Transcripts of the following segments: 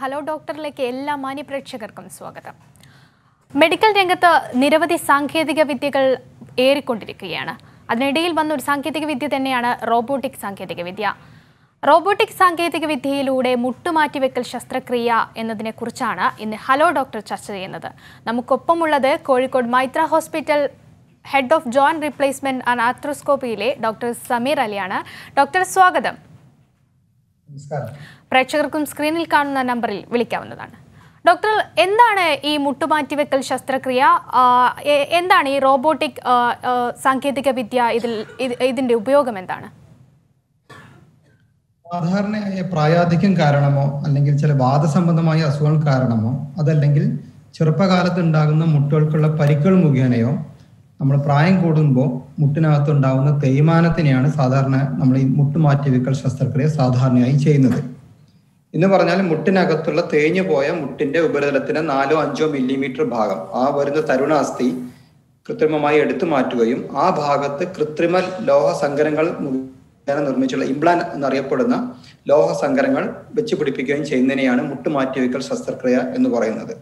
Hello ഡോക്ടറിലേക്ക് എല്ലാ മാന്യപ്രേക്ഷകർക്കും സ്വാഗതം medical രംഗത്ത് നിരവധി സാങ്കേതിക വിദ്യകൾ ഏറിക്കൊണ്ടിരിക്കുകയാണ് അതിനിടയിൽ വന്ന ഒരു സാങ്കേതിക വിദ്യ തന്നെയാണ് റോബോട്ടിക് സാങ്കേതിക വിദ്യ റോബോട്ടിക് സാങ്കേതിക വിദ്യയിലൂടെ മുട്ടുമാറ്റിവെക്കൽ ശസ്ത്രക്രിയ എന്നതിനെക്കുറിച്ചാണ് ഇന്ന് ഹലോ ഡോക്ടർ ചർച്ച ചെയ്യുന്നത് നമുക്കൊപ്പമുള്ളത് Kozhikode Meitra hospital head of joint replacement and ആർത്രോസ്കോപ്പിയിലെ ഡോക്ടർ സമീർ അലിയാണ് ഡോക്ടർ സ്വാഗതം നമസ്കാരം പ്രേക്ഷകർക്കും സ്ക്രീനിൽ കാണുന്ന നമ്പറിൽ വിളിക്കാവുന്നതാണ് ഡോക്ടർ എന്താണ് ഈ മുട്ടുമാറ്റിവെക്കൽ ശസ്ത്രക്രിയ ആ, എ- എന്താണ് ഈ റോബോട്ടിക് ആ, ആ, സാങ്കേതിക വിദ്യ ഇതിൽ ഇത് ഇതിന്റെ ഉപയോഗം എന്താണ് സാധാരണയായ പ്രായാധിക്യം കാരണമോ അല്ലെങ്കിൽ ചില വാദസംബന്ധമായ അസുഖങ്ങൾ കാരണമോ അതല്ലെങ്കിൽ ചെറുപ്പകാലത്ത് ഉണ്ടാകുന്ന മുട്ടുകൾക്കുള്ള പരിക്കുകൾ മുഖേനയോ നമ്മൾ പ്രായം കൂടുമ്പോൾ മുട്ടിനകത്ത് ഉണ്ടാകുന്ന തേയ്മാനത്തിനെയാണ് സാധാരണ നമ്മൾ ഈ മുട്ടുമാറ്റിവെക്കൽ ശസ്ത്രക്രിയ സാധാരണയായി ചെയ്യുന്നത് എന്ന് പറഞ്ഞാൽ മുട്ടിനകത്തുള്ള തേഞ്ഞു പോയ മുട്ടിന്റെ ഉപരിതലത്തിന്റെ നാലോ അഞ്ചോ മില്ലിമീറ്റർ ഭാഗം ആ വരുന്ന തരുണാസ്ഥി കൃത്രിമമായി എടുത്തു മാറ്റുകയും ആ ഭാഗത്ത് കൃത്രിമ ലോഹ സങ്കരങ്ങൾ മുഖേന നിർമ്മിച്ചുള്ള ഇംപ്ലാന്റ് എന്നറിയപ്പെടുന്ന ലോഹ സങ്കരങ്ങൾ വെച്ച് പിടിപ്പിക്കുകയും ചെയ്യുന്നതിനെയാണ് മുട്ടുമാറ്റിവെക്കൽ ശസ്ത്രക്രിയ എന്ന് പറയുന്നത്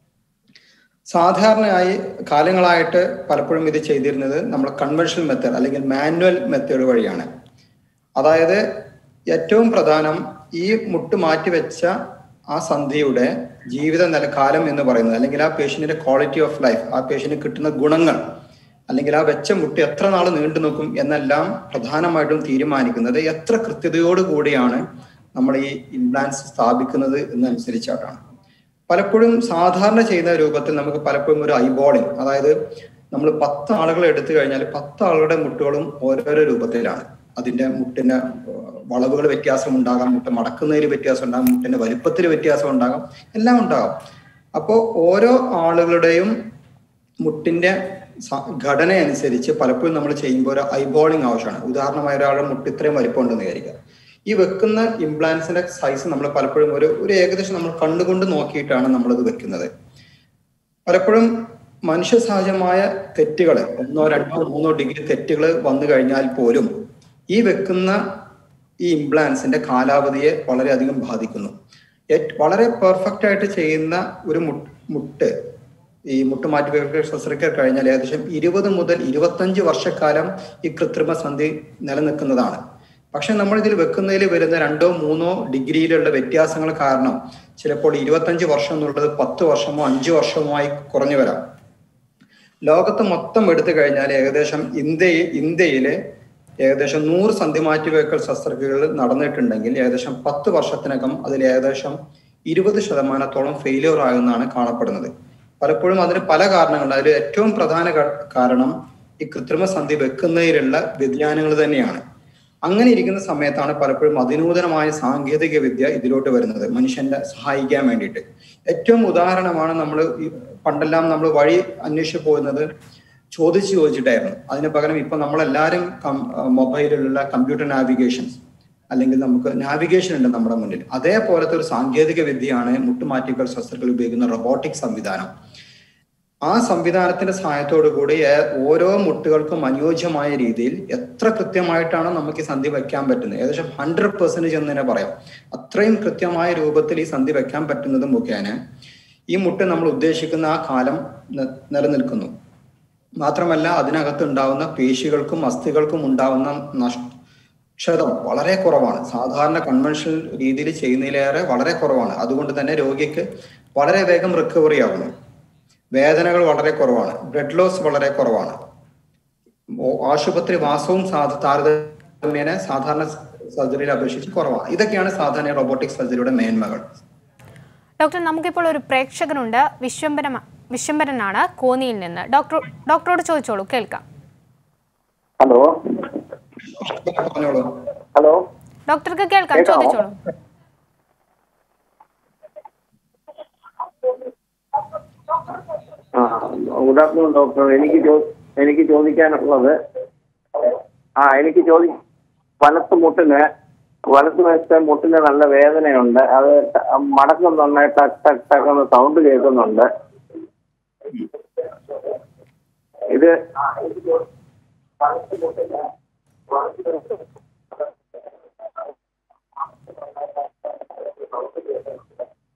സാധാരണയായി കാലങ്ങളായിട്ട് പലപ്പോഴും ഇത് ചെയ്തിരുന്നത് നമ്മൾ കൺവെൻഷണൽ മെത്തേഡ് അല്ലെങ്കിൽ മാനുവൽ മെത്തേഡ് വഴിയാണ് അതായത് ഏറ്റവും പ്രധാനം ഈ മുട്ട് മാറ്റിവെച്ച ആ സന്ധിയുടെ ജീവിത നില കാലം എന്ന് പറയുന്നത് അല്ലെങ്കിൽ ആ പേഷ്യന്റിന്റെ ക്വാളിറ്റി ഓഫ് ലൈഫ് ആ പേഷ്യന്റിന് കിട്ടുന്ന ഗുണങ്ങൾ അല്ലെങ്കിൽ ആ വെച്ച മുട്ട് എത്ര നാൾ നീണ്ടു നിൽക്കും എന്നെല്ലാം പ്രധാനമായിട്ടും തീരുമാനിക്കുന്നത് എത്ര കൃത്യതയോട് കൂടിയാണ് നമ്മൾ ഈ ഇംപ്ലാൻസ് സ്ഥാപിക്കുന്നത് എന്നനുസരിച്ചാണ് പലപ്പോഴും സാധാരണ ചെയ്യുന്ന രൂപത്തിൽ നമുക്ക് പലപ്പോഴും ഒരു ഐബോളിംഗ് അതായത് നമ്മൾ പത്ത് ആളുകൾ എടുത്തു കഴിഞ്ഞാൽ പത്ത് ആളുകളുടെ മുട്ടുകളും ഓരോരോ രൂപത്തിലാണ് അതിന്റെ മുട്ടിന്റെ വളവുകൾ വ്യത്യാസം ഉണ്ടാകാം മുട്ട് മടക്കുന്നതിൽ വ്യത്യാസം ഉണ്ടാകാം മുട്ടിന്റെ വലുപ്പത്തിൽ വ്യത്യാസം ഉണ്ടാകാം എല്ലാം ഉണ്ടാകാം അപ്പോൾ ഓരോ ആളുകളുടെയും മുട്ടിന്റെ സ- ഘടന അനുസരിച്ച് പലപ്പോഴും നമ്മൾ ചെയ്യുമ്പോൾ ഒരു ഐബോളിംഗ് ആവശ്യമാണ് ഉദാഹരണമായി ഒരാളുടെ മുട്ട് ഇത്രയും വലിപ്പമുണ്ടെന്ന് വിചാരിക്കുക ഈ വെക്കുന്ന ഇംപ്ലാൻസിന്റെ സൈസ് നമ്മൾ പലപ്പോഴും ഒരു ഒരു ഏകദേശം നമ്മൾ കണ്ടുകൊണ്ട് നോക്കിയിട്ടാണ് നമ്മളത് വെക്കുന്നത് പലപ്പോഴും മനുഷ്യ സഹജമായ തെറ്റുകൾ ഒന്നോ രണ്ടോ മൂന്നോ ഡിഗ്രി തെറ്റുകൾ വന്നു കഴിഞ്ഞാൽ പോലും ഈ വെക്കുന്ന ഈ ഇംപ്ലാൻസിന്റെ കാലാവധിയെ വളരെയധികം ബാധിക്കുന്നു ഏറ്റ് വളരെ പെർഫെക്റ്റ് ആയിട്ട് ചെയ്യുന്ന ഒരു മുട്ട് മുട്ട് ഈ മുട്ടുമാറ്റി വ്യവസായ ശസ്ത്രക്രിയ കഴിഞ്ഞാൽ ഏകദേശം ഇരുപത് മുതൽ ഇരുപത്തഞ്ച് വർഷക്കാലം ഈ കൃത്രിമ സന്ധി നിലനിൽക്കുന്നതാണ് പക്ഷെ നമ്മൾ ഇതിൽ വെക്കുന്നതിൽ വരുന്ന രണ്ടോ മൂന്നോ ഡിഗ്രിയിലുള്ള വ്യത്യാസങ്ങൾ കാരണം ചിലപ്പോൾ ഇരുപത്തഞ്ച് വർഷം എന്നുള്ളത് പത്ത് വർഷമോ അഞ്ച് വർഷമോ ആയി കുറഞ്ഞു വരാം ലോകത്ത് മൊത്തം എടുത്തു കഴിഞ്ഞാൽ ഏകദേശം ഇന്ത്യയിൽ ഇന്ത്യയിലെ ഏകദേശം നൂറ് സന്ധി മാറ്റിവെക്കൽ ശസ്ത്രക്രിയകൾ നടന്നിട്ടുണ്ടെങ്കിൽ ഏകദേശം പത്ത് വർഷത്തിനകം അതിൽ ഏകദേശം ഇരുപത് ശതമാനത്തോളം ഫെയിലിയർ ആകുന്നതാണ് കാണപ്പെടുന്നത് പലപ്പോഴും അതിന് പല കാരണങ്ങളുണ്ട് അതിൽ ഏറ്റവും പ്രധാന ക- കാരണം ഈ കൃത്രിമ സന്ധി വെക്കുന്നതിലുള്ള വ്യതിയാനങ്ങൾ തന്നെയാണ് അങ്ങനെ ഇരിക്കുന്ന സമയത്താണ് പലപ്പോഴും അതിനൂതനമായ സാങ്കേതിക വിദ്യ ഇതിലോട്ട് വരുന്നത് മനുഷ്യന്റെ സഹായിക്കാൻ വേണ്ടിയിട്ട് ഏറ്റവും ഉദാഹരണമാണ് നമ്മൾ പണ്ടെല്ലാം നമ്മൾ വഴി അന്വേഷിച്ച് പോകുന്നത് ചോദിച്ചു ചോദിച്ചിട്ടായിരുന്നു അതിന് പകരം ഇപ്പൊ നമ്മളെല്ലാവരും മൊബൈലിലുള്ള കമ്പ്യൂട്ടർ നാവിഗേഷൻസ് അല്ലെങ്കിൽ നമുക്ക് നാവിഗേഷൻ ഉണ്ട് നമ്മുടെ മുന്നിൽ അതേപോലത്തെ ഒരു സാങ്കേതിക വിദ്യയാണ് മുട്ടുമാറ്റിക്കൽ ശസ്ത്രക്രിയ ഉപയോഗിക്കുന്ന റോബോട്ടിക് സംവിധാനം ആ സംവിധാനത്തിന്റെ സഹായത്തോടു കൂടി ഏ- ഓരോ മുട്ടുകൾക്കും അനുയോജ്യമായ രീതിയിൽ എത്ര കൃത്യമായിട്ടാണ് നമുക്ക് ഈ സന്ധി വെക്കാൻ പറ്റുന്നത് ഏകദേശം ഹൺഡ്രഡ് പെർസെന്റേജ് എന്ന് തന്നെ പറയാം അത്രയും കൃത്യമായ രൂപത്തിൽ ഈ സന്ധി വെക്കാൻ പറ്റുന്നത് മുഖേന ഈ മുട്ട് നമ്മൾ ഉദ്ദേശിക്കുന്ന ആ കാലം ന- നിലനിൽക്കുന്നു മാത്രമല്ല അതിനകത്ത് ഉണ്ടാവുന്ന പേശികൾക്കും അസ്ഥികൾക്കും ഉണ്ടാവുന്ന നഷ്ടം വളരെ കുറവാണ് സാധാരണ കൺവെൻഷണൽ രീതിയിൽ ചെയ്യുന്നതിലേറെ വളരെ കുറവാണ് അതുകൊണ്ട് തന്നെ രോഗിക്ക് വളരെ വേഗം റിക്കവറി ആകുന്നു വേദനകൾ വളരെ കുറവാണ് ബ്ലഡ് ലോസ് വളരെ കുറവാണ് ഓ- ആശുപത്രി വാസവും സാധ താരതമ്യേന സാധാരണ സർജറിയിൽ അപേക്ഷിച്ച് കുറവാണ് ഇതൊക്കെയാണ് സാധാരണ റോബോട്ടിക് സർജറിയുടെ മേന്മകൾ ഡോക്ടർ നമുക്കിപ്പോൾ ഒരു പ്രേക്ഷകനുണ്ട് വിശ്വംബര വിശ്വംബരനാണ് കോന്നിയിൽ നിന്ന് ഡോക്ടർ ഡോക്ടറോട് ചോദിച്ചോളൂ കേൾക്കാം ഹലോ പറഞ്ഞോളൂ ഹലോ ഡോക്ടർക്ക് കേൾക്കാം കേൾക്കാമോ? ചോദിച്ചോളൂ ആ ഗുഡ് ആഫ്റ്റർനൂൺ ഡോക്ടർ എനിക്ക് ചോ- എനിക്ക് ചോദിക്കാനുള്ളത് ആ എനിക്ക് ചോദി വലത്ത് മുട്ടിന് വലത്ത് വശത്തെ മുട്ടിന് നല്ല വേദനയുണ്ട് അത് ത- മടക്കുന്നുണ്ട് ടക്ക് ടക്ക് ടക്ക് എന്ന് സൗണ്ട് കേൾക്കുന്നുണ്ട് ഇത്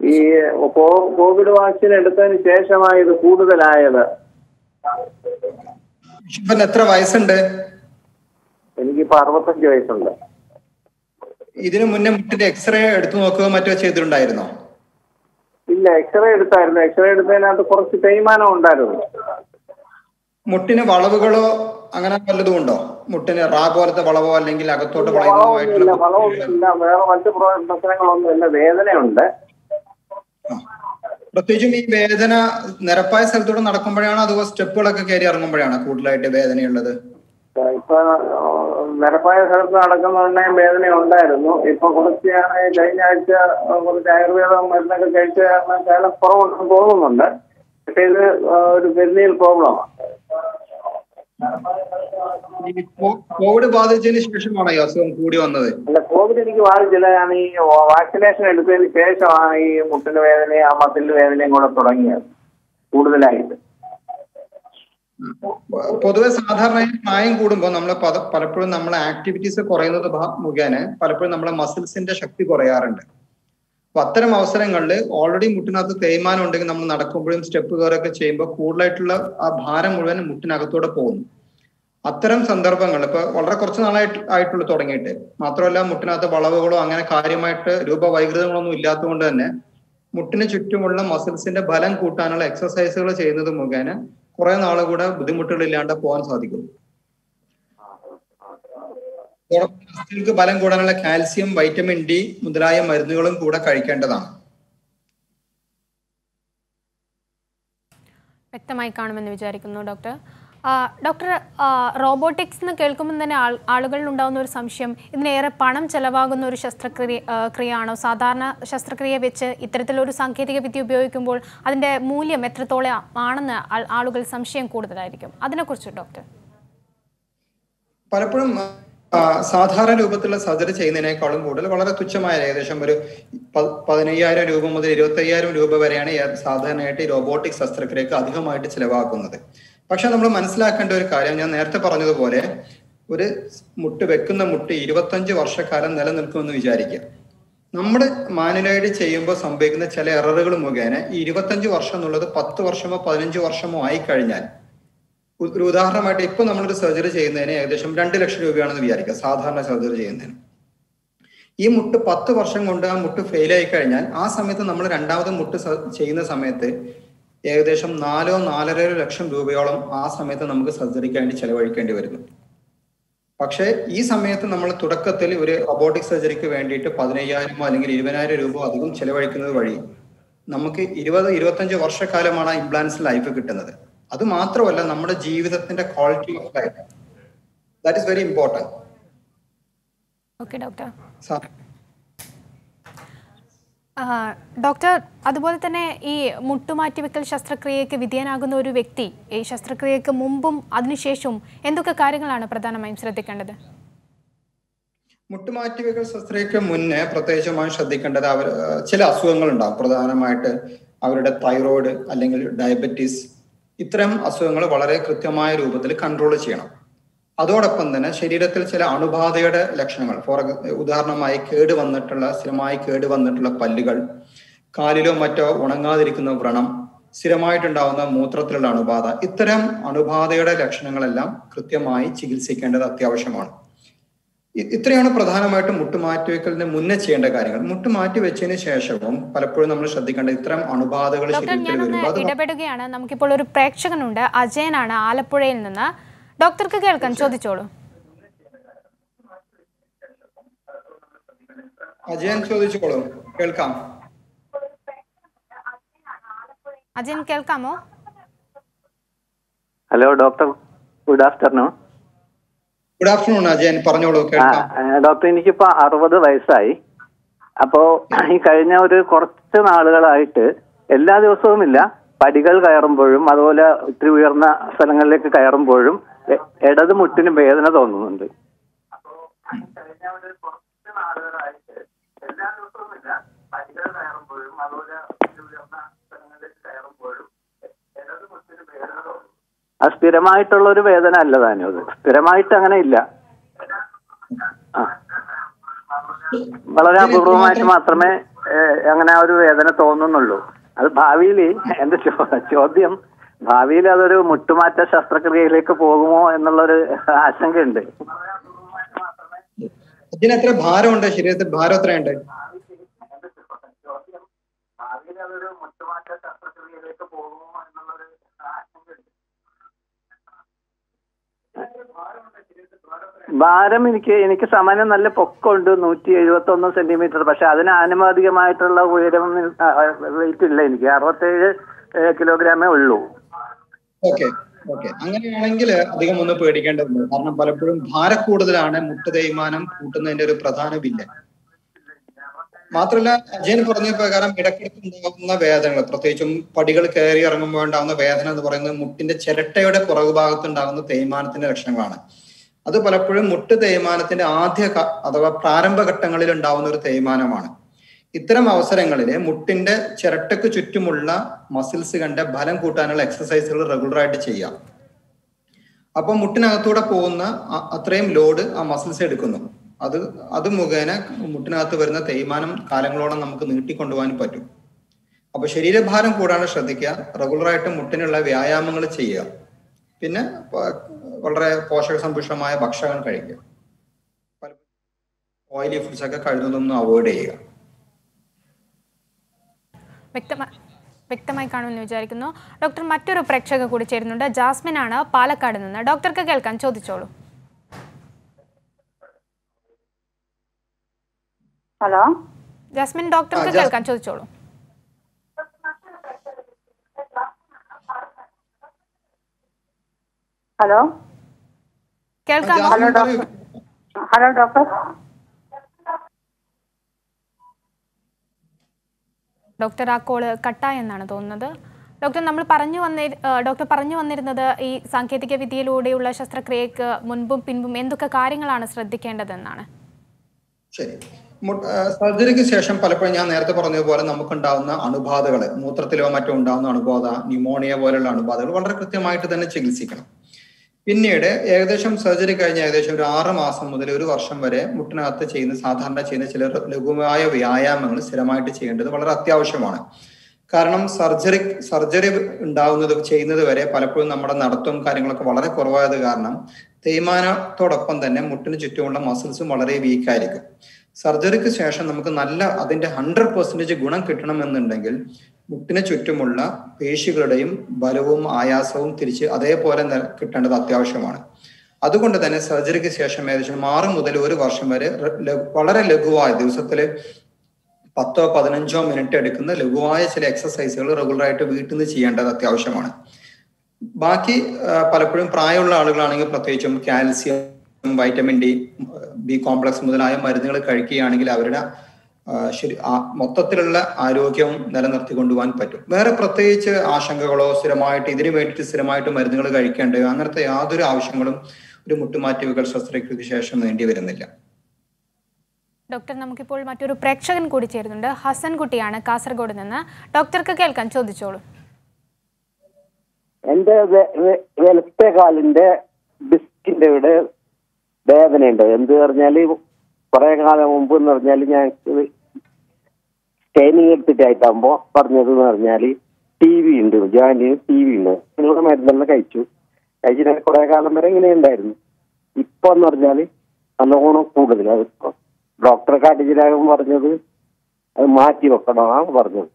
ഈ കോ- കോവിഡ് വാക്സിൻ എടുത്തതിന് ശേഷമാണ് ഇത് കൂടുതലായത് ഇപ്പം എത്ര വയസ്സുണ്ട് എനിക്കിപ്പോ അറുപത്തഞ്ച് വയസ്സുണ്ട് ഇതിനു മുന്നേ മുട്ടിന്റെ എക്സ്റേ എടുത്തു നോക്കുകയോ മറ്റോ ചെയ്തിട്ടുണ്ടായിരുന്നോ ഇല്ല എക്സ്റേ എടുത്തായിരുന്നു എക്സ്റേ എടുത്തതിനകത്ത് കുറച്ച് തേയ്മാനം ഉണ്ടായിരുന്നു മുട്ടിന് വളവുകളോ അങ്ങനെ വല്ലതും ഉണ്ടോ മുട്ടിന് റാ പോലത്തെ വളവോ അല്ലെങ്കിൽ അകത്തോട്ട് വളയുന്നതുമായിട്ടുള്ള വളവൊന്നുമില്ല വളവൊന്നുമില്ല വേറെ മറ്റു പ്ര- പ്രശ്നങ്ങളൊന്നുമില്ല വേദനയുണ്ട് ആ. പ്രത്യേകിച്ചും ഈ വേദന നിരപ്പായ സ്ഥലത്തൂടെ നടക്കുമ്പോഴാണ് അതോ സ്റ്റെപ്പുകളൊക്കെ കയറി ഇറങ്ങുമ്പോഴാണ് കൂടുതലായിട്ട് വേദനയുള്ളത് ഇപ്പൊ ആ, നിരപ്പായ സ്ഥലത്ത് നടക്കുന്നതിനെയും വേദന ഉണ്ടായിരുന്നു ഇപ്പൊ കുറച്ച് ഞാൻ കഴിഞ്ഞ ആഴ്ച ആ, കുറച്ച് ആയുർവേദ മരുന്നൊക്കെ കഴിച്ച കാരണം ശകലം കുറവുണ്ടെന്ന് തോന്നുന്നുണ്ട് പക്ഷെ ഇത് ആ, ഒരു വലിയ പ്രോബ്ലമാണ് ഈ കോ- കോവിഡ് ബാധിച്ചതിന് ശേഷമാണോ ഈ അസുഖം കൂടി വന്നത് അല്ല കോവിഡ് എനിക്ക് ബാധിച്ചില്ല ഞാൻ ഈ വാക്സിനേഷൻ എടുത്തതിന് ശേഷമാണ് ഈ മുട്ടിന് വേദനയും ആ മസിലിന് വേദനയും കൂടെ തുടങ്ങിയത് കൂടുതലായിട്ട് പൊതുവെ സാധാരണ പ്രായം കൂടുമ്പോൾ നമ്മൾ പലപ്പോഴും നമ്മളെ ആക്ടിവിറ്റീസ് കുറയുന്നത് ഭ- മുഖേന പലപ്പോഴും നമ്മളെ മസിൽസിന്റെ ശക്തി കുറയാറുണ്ട് അപ്പൊ അത്തരം അവസരങ്ങളിൽ ഓൾറെഡി മുട്ടിനകത്ത് തേയ്മാനം ഉണ്ടെങ്കിൽ നമ്മൾ നടക്കുമ്പോഴും സ്റ്റെപ്പ് കയറൊക്കെ ചെയ്യുമ്പോൾ കൂടുതലായിട്ടുള്ള ആ ഭാരം മുഴുവൻ മുട്ടിനകത്തൂടെ പോകുന്നു അത്തരം സന്ദർഭങ്ങൾ ഇപ്പൊ വളരെ കുറച്ച് നാളായിട്ട് ആയിട്ടുള്ളൂ തുടങ്ങിയിട്ട് മാത്രമല്ല മുട്ടിനകത്ത് വളവുകളോ അങ്ങനെ കാര്യമായിട്ട് രൂപവൈകൃതങ്ങളൊന്നും ഇല്ലാത്തതുകൊണ്ട് തന്നെ മുട്ടിന് ചുറ്റുമുള്ള മസിൽസിന്റെ ബലം കൂട്ടാനുള്ള എക്സസൈസുകൾ ചെയ്യുന്നത് മുഖേന കുറെ നാൾ കൂടെ ബുദ്ധിമുട്ടുകൾ ഇല്ലാണ്ട് പോകാൻ സാധിക്കും അതോടൊപ്പം മസിലുകൾക്ക് ബലം കൂടാനുള്ള കാൽസ്യം വൈറ്റമിൻ ഡി മുതലായ മരുന്നുകളും കൂടെ കഴിക്കേണ്ടതാണ് വ്യക്തമായി കാണുമെന്ന് വിചാരിക്കുന്നു ഡോക്ടർ ആ, ഡോക്ടർ ആ, റോബോട്ടിക്സ് എന്ന് കേൾക്കുമ്പോൾ തന്നെ ആൾ ആളുകളിൽ ഉണ്ടാകുന്ന ഒരു സംശയം ഇതിനേറെ പണം ചെലവാകുന്ന ഒരു ശസ്ത്രക്രിയ ആ, ക്രിയയാണോ സാധാരണ ശസ്ത്രക്രിയ വെച്ച് ഇത്തരത്തിലൊരു സാങ്കേതിക വിദ്യ ഉപയോഗിക്കുമ്പോൾ അതിൻ്റെ മൂല്യം എത്രത്തോളം ആണെന്ന് ആൾ- ആളുകൾ സംശയം കൂടുതലായിരിക്കും അതിനെക്കുറിച്ച് ഡോക്ടർ പലപ്പോഴും ആ, സാധാരണ രൂപത്തിലുള്ള സർജറി ചെയ്യുന്നതിനേക്കാളും കൂടുതൽ വളരെ തുച്ഛമായ ഏകദേശം ഒരു പ- പതിനയ്യായിരം രൂപ മുതൽ ഇരുപത്തി അയ്യായിരം രൂപ വരെയാണ് ഈ സാധാരണയായിട്ട് ഈ റോബോട്ടിക് ശസ്ത്രക്രിയക്ക് അധികമായിട്ട് ചിലവാക്കുന്നത് പക്ഷെ നമ്മൾ മനസ്സിലാക്കേണ്ട ഒരു കാര്യം ഞാൻ നേരത്തെ പറഞ്ഞതുപോലെ ഒരു മുട്ട് വെക്കുന്ന മുട്ട് ഇരുപത്തഞ്ച് വർഷക്കാലം നിലനിൽക്കുമെന്ന് വിചാരിക്കുക നമ്മൾ മാനുവലായിട്ട് ചെയ്യുമ്പോൾ സംഭവിക്കുന്ന ചില എററുകൾ മുഖേന ഈ ഇരുപത്തഞ്ച് വർഷം എന്നുള്ളത് പത്ത് വർഷമോ പതിനഞ്ച് വർഷമോ ആയി കഴിഞ്ഞാൽ ഉ- ഒരു ഉദാഹരണമായിട്ട് ഇപ്പൊ നമ്മളൊരു സർജറി ചെയ്യുന്നതിന് ഏകദേശം രണ്ട് ലക്ഷം രൂപയാണെന്ന് വിചാരിക്കുക സാധാരണ സർജറി ചെയ്യുന്നതിന് ഈ മുട്ട് പത്ത് വർഷം കൊണ്ട് ആ മുട്ട് ഫെയിൽ ആയി കഴിഞ്ഞാൽ ആ സമയത്ത് നമ്മൾ രണ്ടാമത് മുട്ട് സ- ചെയ്യുന്ന സമയത്ത് ഏകദേശം നാലോ നാലര ലക്ഷം രൂപയോളം ആ സമയത്ത് നമുക്ക് സർജറിക്ക് വേണ്ടി ചെലവഴിക്കേണ്ടി വരുന്നു പക്ഷേ ഈ സമയത്ത് നമ്മൾ തുടക്കത്തിൽ ഒരു റോബോട്ടിക് സർജറിക്ക് വേണ്ടിയിട്ട് പതിനയ്യായിരമോ അല്ലെങ്കിൽ ഇരുപതിനായിരം രൂപ അധികം ചെലവഴിക്കുന്നത് വഴി നമുക്ക് ഇരുപത് ഇരുപത്തഞ്ച് വർഷക്കാലമാണ് ആ ഇംപ്ലാൻസ് ലൈഫ് കിട്ടുന്നത് അത് മാത്രമല്ല നമ്മുടെ ജീവിതത്തിന്റെ quality of life that is very important okay doctor sir ആ, ഡോക്ടർ അതുപോലെ തന്നെ ഈ മുട്ടുമാറ്റിവെക്കൽ ശസ്ത്രക്രിയയ്ക്ക് വിധേയനാകുന്ന ഒരു വ്യക്തി ഈ ശസ്ത്രക്രിയയ്ക്ക് മുമ്പും അതിനുശേഷവും എന്തൊക്കെ കാര്യങ്ങളാണ് പ്രധാനമായും ശ്രദ്ധിക്കേണ്ടത് മുട്ടുമാറ്റിവെക്കൽ ശസ്ത്രക്രിയക്ക് മുന്നേ പ്രത്യേകിച്ചുമായി ശ്രദ്ധിക്കേണ്ടത് അവർ ഏഹ്, ചില അസുഖങ്ങൾ ഉണ്ടാവും പ്രധാനമായിട്ട് അവരുടെ തൈറോയ്ഡ് അല്ലെങ്കിൽ ഡയബറ്റീസ് ഇത്തരം അസുഖങ്ങൾ വളരെ കൃത്യമായ രൂപത്തിൽ കൺട്രോൾ ചെയ്യണം അതോടൊപ്പം തന്നെ ശരീരത്തിൽ ചില അണുബാധയുടെ ലക്ഷണങ്ങൾ ഫോർ ഉദാഹരണമായി കേട് വന്നിട്ടുള്ള സ്ഥിരമായി കേട് വന്നിട്ടുള്ള പല്ലുകൾ കാലിലോ മറ്റോ ഉണങ്ങാതിരിക്കുന്ന വ്രണം സ്ഥിരമായിട്ടുണ്ടാവുന്ന മൂത്രത്തിലുള്ള അണുബാധ ഇത്തരം അണുബാധയുടെ ലക്ഷണങ്ങളെല്ലാം കൃത്യമായി ചികിത്സിക്കേണ്ടത് അത്യാവശ്യമാണ് ഇ- ഇത്രയാണ് പ്രധാനമായിട്ടും മുട്ടുമാറ്റിവെക്കലിന് മുന്നേ ചെയ്യേണ്ട കാര്യങ്ങൾ മുട്ടുമാറ്റി വെച്ചതിന് ശേഷവും പലപ്പോഴും നമ്മൾ ശ്രദ്ധിക്കേണ്ട ഇത്തരം അണുബാധകൾ ഡോക്ടർ ശരീരത്തിൽ ഞാനൊന്ന് വരുമ്പോൾ അത് ഇടപെടുകയാണ് നമുക്കിപ്പോൾ ഒരു പ്രേക്ഷകനുണ്ട് അജയനാണ് ആലപ്പുഴയിൽ നിന്ന് ഡോക്ടർക്ക് കേൾക്കാൻ ചോദിച്ചോളൂ അജയൻ ചോദിച്ചോളൂ കേൾക്കാം അജയൻ കേൾക്കാമോ hello doctor good afternoon good afternoon Ajayan പറഞ്ഞോളൂ ആ, കേൾക്കാം ആ, ഡോക്ടർ എനിക്കിപ്പോ അറുപത് വയസ്സായി അപ്പോ ഈ കഴിഞ്ഞ ഒരു കുറച്ച് നാളുകളായിട്ട് എല്ലാ ദിവസവും ഇല്ല പടികൾ കയറുമ്പോഴും അതുപോലെ ഇത്തിരി ഉയർന്ന സ്ഥലങ്ങളിലേക്ക് കയറുമ്പോഴും എ- ഇടത് മുട്ടിന് വേദന തോന്നുന്നുണ്ട് അത് സ്ഥിരമായിട്ടുള്ള ഒരു വേദന അല്ല താനും അത് സ്ഥിരമായിട്ട് അങ്ങനെ ഇല്ല ആ വളരെ അപൂർവമായിട്ട് മാത്രമേ ഏഹ്, അങ്ങനെ ആ ഒരു വേദന തോന്നുന്നുള്ളൂ അത് ഭാവിയിൽ എന്റെ ചോ- ചോദ്യം ഭാവിയിൽ അതൊരു മുട്ടുമാറ്റ ശസ്ത്രക്രിയയിലേക്ക് പോകുമോ എന്നുള്ളൊരു ആശങ്കയുണ്ട് അതിന് എത്ര ഭാരമുണ്ട് ശരീരത്തിൽ ഭാരം എത്രയുണ്ട് ഭാവിയിൽ അതൊരു മുട്ടുമാറ്റ ശസ്ത്രക്രിയയിലേക്ക് പോകുമോ എന്നുള്ളൊരു ആശങ്കയുണ്ട് ഭാരം എനിക്ക് എനിക്ക് സാമാന്യം നല്ല പൊക്കമുണ്ട് നൂറ്റി എഴുപത്തി ഒന്ന് സെന്റിമീറ്റർ പക്ഷെ അതിന് ആനുപാതികമായിട്ടുള്ള ഉയരം വെയിറ്റ് ഇല്ല എനിക്ക് അറുപത്തേഴ് കിലോഗ്രാമേ ഉള്ളൂ ഓക്കെ ഓക്കെ അങ്ങനെയാണെങ്കിൽ അധികം ഒന്നും പേടിക്കേണ്ടതില്ല കാരണം പലപ്പോഴും ഭാരക്കൂടുതലാണ് മുട്ട് തേയ്മാനം കൂട്ടുന്നതിന്റെ ഒരു പ്രധാന വില്ലൻ മാത്രമല്ല അജയൻ പറഞ്ഞ പ്രകാരം ഇടയ്ക്കിടയ്ക്ക് ഉണ്ടാകുന്ന വേദനകൾ പ്രത്യേകിച്ചും പടികൾ കയറി ഇറങ്ങുമ്പോൾ ഉണ്ടാകുന്ന വേദന എന്ന് പറയുന്നത് മുട്ടിന്റെ ചിരട്ടയുടെ പുറകു ഭാഗത്ത് ഉണ്ടാകുന്ന തേയ്മാനത്തിന്റെ ലക്ഷണങ്ങളാണ് അത് പലപ്പോഴും മുട്ട് തേയ്മാനത്തിന്റെ ആദ്യ ക- അഥവാ പ്രാരംഭ ഘട്ടങ്ങളിൽ ഉണ്ടാവുന്ന ഒരു തേയ്മാനമാണ് ഇത്തരം അവസരങ്ങളിൽ മുട്ടിന്റെ ചിരട്ടയ്ക്ക് ചുറ്റുമുള്ള മസിൽസ് കണ്ട് ബലം കൂട്ടാനുള്ള എക്സസൈസുകൾ റെഗുലർ ആയിട്ട് ചെയ്യാം അപ്പൊ മുട്ടിനകത്തൂടെ പോകുന്ന അ- അത്രയും ലോഡ് ആ മസിൽസ് എടുക്കുന്നു അത് അത് മുഖേന മുട്ടിനകത്ത് വരുന്ന തേയ്മാനം കാലങ്ങളോളം നമുക്ക് നീട്ടിക്കൊണ്ടുപോകാൻ പറ്റും അപ്പൊ ശരീരഭാരം കൂടാതെ ശ്രദ്ധിക്കുക റെഗുലർ ആയിട്ട് മുട്ടിനുള്ള വ്യായാമങ്ങൾ ചെയ്യുക പിന്നെ പ- വളരെ പോഷക സമ്പുഷ്ടമായ ഭക്ഷണം കഴിക്കുക ഓയിലി ഫുഡ്സ് ഒക്കെ കഴിയുന്നതൊന്നും അവോയ്ഡ് ചെയ്യുക വ്യക്തമായി വ്യക്തമായി കാണുമെന്ന് വിചാരിക്കുന്നു ഡോക്ടർ മറ്റൊരു പ്രേക്ഷക കൂടി ചേരുന്നുണ്ട് ജാസ്മിൻ ആണ് പാലക്കാട് നിന്ന് ഡോക്ടർക്ക് കേൾക്കാൻ ചോദിച്ചോളൂ ഹലോ ജാസ്മിൻ ഡോക്ടർക്ക് ആ, ജാസ്- കേൾക്കാൻ ചോദിച്ചോളൂ ഹലോ കേൾക്കാമോ hello doctor hello doctor doctor ആ കോള് കട്ടായെന്നാണ് തോന്നുന്നത് ഡോക്ടർ നമ്മൾ പറഞ്ഞു വന്നി ഡോക്ടർ പറഞ്ഞു വന്നിരുന്നത് ഈ സാങ്കേതിക വിദ്യയിലൂടെയുള്ള ശസ്ത്രക്രിയക്ക് മുൻപും പിൻപും എന്തൊക്കെ കാര്യങ്ങളാണ് ശ്രദ്ധിക്കേണ്ടതെന്നാണ് ശരി മു- ആ, സർജറിക്ക് ശേഷം പലപ്പോഴും ഞാൻ നേരത്തെ പറഞ്ഞതുപോലെ നമുക്കുണ്ടാവുന്ന അണുബാധകൾ മൂത്രത്തിലോ മറ്റോ ഉണ്ടാവുന്ന അണുബാധ ന്യൂമോണിയ പോലുള്ള അണുബാധകൾ വളരെ കൃത്യമായിട്ട് തന്നെ ചികിത്സിക്കണം പിന്നീട് ഏകദേശം സർജറി കഴിഞ്ഞ് ഏകദേശം ഒരു ആറ് മാസം മുതൽ ഒരു വർഷം വരെ മുട്ടിനകത്ത് ചെയ്യുന്ന സാധാരണ ചെയ്യുന്ന ചില ലഘുവായ വ്യായാമങ്ങൾ സ്ഥിരമായിട്ട് ചെയ്യേണ്ടത് വളരെ അത്യാവശ്യമാണ് കാരണം സർജറി സർജറി ഉണ്ടാവുന്നത് ചെയ്യുന്നത് വരെ പലപ്പോഴും നമ്മുടെ നടത്തവും കാര്യങ്ങളൊക്കെ വളരെ കുറവായത് കാരണം തേയ്മാനത്തോടൊപ്പം തന്നെ മുട്ടിന് ചുറ്റുമുള്ള മസിൽസും വളരെ വീക്കായിരിക്കും സർജറിക്ക് ശേഷം നമുക്ക് നല്ല അതിന്റെ ഹൺഡ്രഡ് പെർസെന്റേജ് ഗുണം കിട്ടണമെന്നുണ്ടെങ്കിൽ മുട്ടിന് ചുറ്റുമുള്ള പേശികളുടെയും ബലവും ആയാസവും തിരിച്ച് അതേപോലെ ന- കിട്ടേണ്ടത് അത്യാവശ്യമാണ് അതുകൊണ്ട് തന്നെ സർജറിക്ക് ശേഷം ഏകദേശം ആറ് മുതൽ ഒരു വർഷം വരെ ര- ലഘു- വളരെ ലഘുവായ ദിവസത്തില് പത്തോ പതിനഞ്ചോ മിനിറ്റ് എടുക്കുന്ന ലഘുവായ ചില എക്സസൈസുകൾ റെഗുലറായിട്ട് വീട്ടിൽ നിന്ന് ചെയ്യേണ്ടത് അത്യാവശ്യമാണ് ബാക്കി ആ, പലപ്പോഴും പ്രായമുള്ള ആളുകളാണെങ്കിൽ പ്രത്യേകിച്ചും calcium vitamin D B complex മുതലായ മരുന്നുകൾ കഴിക്കുകയാണെങ്കിൽ അവരുടെ ആ, ശരി ആ, മൊത്തത്തിലുള്ള ആരോഗ്യവും നിലനിർത്തി കൊണ്ടുപോകാൻ പറ്റും വേറെ പ്രത്യേകിച്ച് ആശങ്കകളോ സ്ഥിരമായിട്ട് ഇതിനു വേണ്ടിയിട്ട് സ്ഥിരമായിട്ട് മരുന്നുകൾ കഴിക്കേണ്ടയോ അങ്ങനത്തെ യാതൊരു ആവശ്യങ്ങളും ഒരു മുട്ടുമാറ്റിവുകൾ ശസ്ത്രക്രിയക്ക് ശേഷം വേണ്ടി വരുന്നില്ല ഡോക്ടർ നമുക്കിപ്പോൾ മറ്റൊരു പ്രേക്ഷകൻ കൂടി ചേരുന്നുണ്ട് ഹസൻ കുട്ടിയാണ് കാസർഗോഡ് നിന്ന് ഡോക്ടർക്ക് കേൾക്കാൻ ചോദിച്ചോളൂ എന്റെ വെ- വെ- വലത്തെ കാലിന്റെ ഡിസ്കിന്റെ ഇവിടെ വേദനയുണ്ട് എന്ത് പറഞ്ഞാല് കുറെ കാലം മുമ്പ് എന്ന് പറഞ്ഞാല് ഞാൻ സ്കാനിങ് എടുത്തിട്ടായിട്ടാകുമ്പോ പറഞ്ഞത് എന്ന് പറഞ്ഞാല് ടി വി ഉണ്ട് ജോയിന്റിന് ടി വി ഉണ്ട് അതിനുള്ള മരുന്നെല്ലാം കഴിച്ചു കഴിച്ചിട്ട് കുറെ കാലം വരെ ഇങ്ങനെ ഉണ്ടായിരുന്നു ഇപ്പൊ എന്ന് പറഞ്ഞാല് നല്ലോണം കൂടുതൽ അതിപ്പോ ഡോക്ടറെ കാട്ടിച്ചിലാകും പറഞ്ഞത് അത് മാറ്റി വെക്കണമെന്നാണ് പറഞ്ഞത്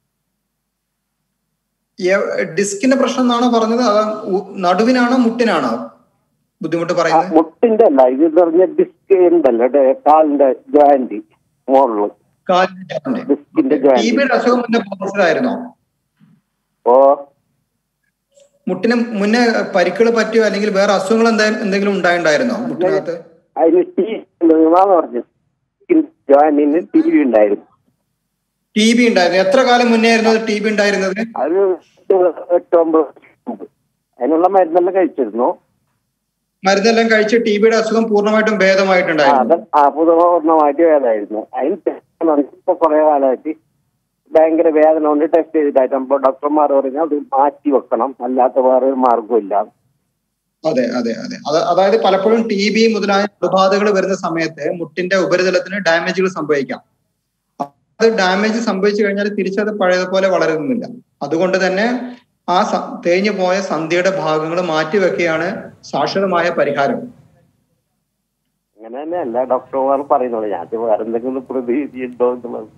ഏ- ഡിസ്കിന്റെ പ്രശ്നം എന്നാണോ പറഞ്ഞത് അതോ ഉ- നടുവിനാണോ മുട്ടിനാണോ ബുദ്ധിമുട്ട് ആ, പറയുന്നത് മുട്ടിന്റെ അല്ല ഇത് എന്ന് പറഞ്ഞ ഡിസ്ക് ഉണ്ടല്ലോ ഡേ- കാലിന്റെ ജോയിന്റ് മുകളില് ഡിസ്കിന്റെ ടി ജോയിന്റ് ബിയുടെ അസുഖം മുന്നേ പോസിറ്റീവായിരുന്നോ ഓ മുട്ടിന് മുന്നേ പരിക്കുകൾ പറ്റിയോ അല്ലെങ്കിൽ വേറെ അസുഖങ്ങൾ എന്താ- എന്തെങ്കിലും ഉണ്ടായിട്ടുണ്ടായിരുന്നോ മുട്ടിനകത്ത് അതിന് ടി എന്നാന്ന് പറഞ്ഞു ജോയിന്റിന് ടി വി ഉണ്ടായിരുന്നു ടി ബി ഉണ്ടായിരുന്നു എത്ര കാലം മുന്നേ ആയിരുന്നു ടി ബി ഉണ്ടായിരുന്നത് അത് എട്ട് എട്ട് ഒമ്പത് വർഷം മുമ്പ് അതിനുള്ള മരുന്നെല്ലാം കഴിച്ചിരുന്നു മരുന്നെല്ലാം കഴിച്ച് ടി ബിയുടെ അസുഖം പൂർണ്ണമായിട്ടും ആ, ഭേദമായിട്ടുണ്ടായിരുന്നു അത് ആ പൂർണ്ണമായിട്ട് വേദമായിരുന്നു അതിന് ശേഷം ഇപ്പൊ കുറെ കാലമായിട്ട് ഭയങ്കര വേദന കൊണ്ട് ടെസ്റ്റ് ചെയ്തിട്ടായിട്ടാകുമ്പോ ഡോക്ടർമാർ പറഞ്ഞു അത് മാറ്റി വെക്കണം അല്ലാത്ത വേറെ ഒരു മാർഗമില്ല അതെ അതെ അതെ അത് അതായത് പലപ്പോഴും ടി ബി മുതലായ അണുബാധകൾ വരുന്ന സമയത്ത് മുട്ടിന്റെ ഉപരിതലത്തിന് ഡാമേജുകൾ സംഭവിക്കാം അത് ഡാമേജ് സംഭവിച്ചു കഴിഞ്ഞാൽ തിരിച്ചത് പഴയതുപോലെ വളരുന്നില്ല അതുകൊണ്ട് തന്നെ ആ സ- തേഞ്ഞു പോയ സന്ധിയുടെ ഭാഗങ്ങൾ മാറ്റിവെക്കുകയാണ് ശാശ്വതമായ പരിഹാരം അങ്ങനെ തന്നെയല്ല ഡോക്ടർമാർ പറയുന്നത് ഞാൻ വേറെ എന്തെങ്കിലും പ്രതീതി ഉണ്ടോ എന്നുള്ളത്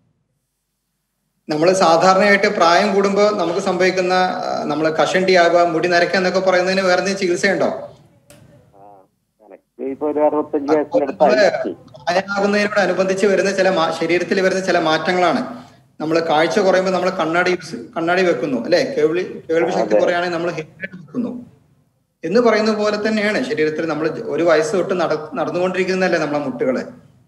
നമ്മൾ സാധാരണയായിട്ട് പ്രായം കൂടുമ്പോൾ നമുക്ക് സംഭവിക്കുന്ന നമ്മൾ കഷണ്ടിയാവുക മുടി നരയ്ക്കുക എന്നൊക്കെ പറയുന്നതിന് വേറെ എന്തെങ്കിലും ചികിത്സയുണ്ടോ എനിക്ക് ഇപ്പൊ ഒരു അറുപത്തഞ്ച് നമ്മള് വയസ്സിനടുത്തായി പ്രായമാകുന്നതിനോടനുബന്ധിച്ച് വരുന്ന ചില മാ- ശരീരത്തിൽ വരുന്ന ചില മാറ്റങ്ങളാണ് നമ്മൾ കാഴ്ച കുറയുമ്പോൾ നമ്മൾ കണ്ണാടി യൂസ് കണ്ണാടി വെക്കുന്നു അല്ലെ കേൾവി കേൾവി ശക്തി അതെ. കുറയാണെങ്കിൽ നമ്മൾ ഹെൽമെറ്റ് വെക്കുന്നു എന്ന് പറയുന്ന പോലെ തന്നെയാണ് ശരീരത്തിൽ നമ്മൾ ഒരു വയസ്സ് തൊട്ട് നട നടന്നുകൊണ്ടിരിക്കുന്നതല്ലേ നമ്മളെ മുട്ടുകള്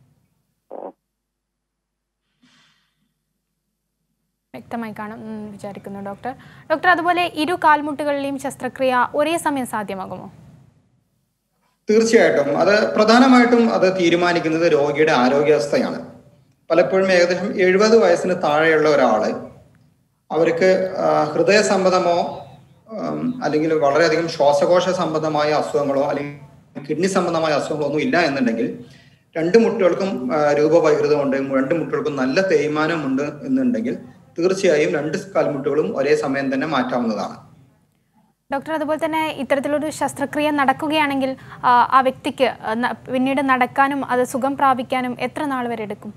വ്യക്തമായി കാണും എന്ന് വിചാരിക്കുന്നു ഡോക്ടർ ഡോക്ടർ അതുപോലെ ഇരു കാൽമുട്ടുകളിലെയും ശസ്ത്രക്രിയ ഒരേ സമയം സാധ്യമാകുമോ തീർച്ചയായിട്ടും അത് പ്രധാനമായിട്ടും അത് തീരുമാനിക്കുന്നത് രോഗിയുടെ ആരോഗ്യാവസ്ഥയാണ് പലപ്പോഴും ഏകദേശം എഴുപത് വയസ്സിന് താഴെയുള്ള ഒരാള് അവർക്ക് ആ, ഹൃദയ സംബന്ധമോ ഉം, അല്ലെങ്കിൽ വളരെയധികം ശ്വാസകോശ സംബന്ധമായ അസുഖങ്ങളോ അല്ലെങ്കിൽ കിഡ്നി സംബന്ധമായ അസുഖങ്ങളോ ഒന്നും ഇല്ല എന്നുണ്ടെങ്കിൽ രണ്ട് മുട്ടുകൾക്കും ആ, രൂപവൈകൃതമുണ്ട് രണ്ട് മുട്ടുകൾക്കും നല്ല തേയ്മാനമുണ്ട് എന്നുണ്ടെങ്കിൽ തീർച്ചയായും രണ്ട് കാൽമുട്ടുകളും ഒരേ സമയം തന്നെ മാറ്റാവുന്നതാണ് ഡോക്ടർ അതുപോലെ തന്നെ ഇത്തരത്തിലൊരു ശസ്ത്രക്രിയ നടക്കുകയാണെങ്കിൽ ആ, ആ വ്യക്തിക്ക് ആ, ന- പിന്നീട് നടക്കാനും അത് സുഖം പ്രാപിക്കാനും എത്ര നാൾ വരെ എടുക്കും